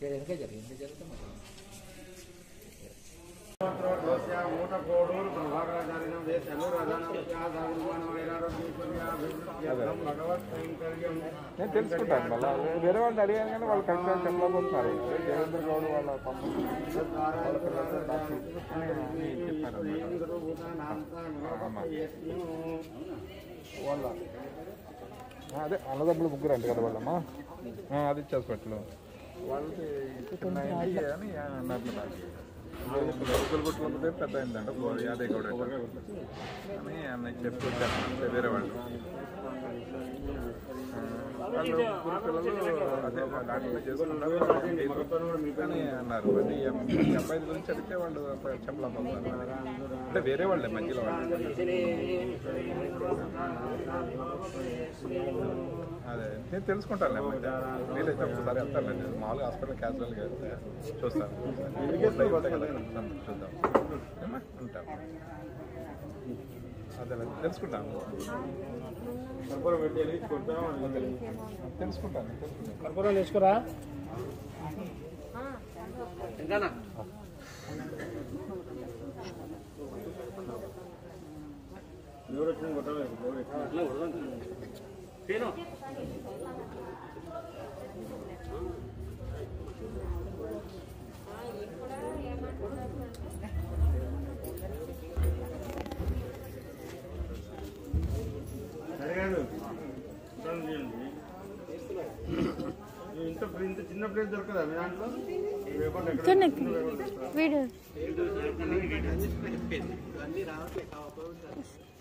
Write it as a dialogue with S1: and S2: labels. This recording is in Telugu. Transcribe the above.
S1: చేయడానికే జరిగింది జరిగితే మరి
S2: మూటకోడూరు ప్రభాకరాచార్యం దేశను రథానం భగవత్ కైంకర్యం
S3: నేను తెలుసుకుంటాను మళ్ళీ వేరే వాళ్ళు అడిగాను కానీ వాళ్ళు కరెక్ట్గా చెప్పలేకపోతున్నారు దేవేంద్ర గౌడ్ వాళ్ళ తమ్ముడు వాళ్ళ పిల్లలతో నాకు చూపించుకుని అని చెప్పారు వాళ్ళ ఆ, అదే అన్నదమ్ములు ముగ్గురు అంట కదా వాళ్ళమ్మా ఆ, అది ఇచ్చేసి పెట్టలు వాళ్ళది చిన్న ఇంటికి అని అన్నారు నాకు గుల్గుట్లు ఉన్నదే పెద్ద అయిందంట యాదే గౌడ అని అన్నయ్య చెప్పి వచ్చారు వేరే వాళ్ళు వాళ్ళు ముగ్గురు పిల్లలు అదే డాక్టర్ చేసుకుంటారు అని అన్నారు అంటే ఈ అమ్మ- ఈ అబ్బాయి గురించి అడిగితే వాళ్ళు చెప్పలేకపోతున్నారు అంటే వేరే వాళ్ళే మధ్యలో వాళ్ళు అదే నేను తెలుసుకుంటాను వీలైతే ఒకసారి వెళ్తాను నేను మామూలుగా హాస్పిటల్ క్యాజువల్గా వెళ్తే చూస్తాను ఉంటాయి కదా, చూద్దాం ఏమ్మా? ఉంటాం అదే తెలుసుకుంటాను
S2: కర్పూరం పెట్టి వెలిగించుకుంటాం
S3: తెలుసుకుంటాను తెలుసుకుంటాను
S2: కర్పూరం తీసుకురా ఎవరు వచ్చింది కొట్టలేదు ఎవరు వచ్చింది సరే కాదు చూడండి, చేయండి. ఇంత ఇంత చిన్న ప్లేస్ దొరకదా మీ దాంట్లో పేపర్లు ఎక్కడ
S4: కిందకి వీడియో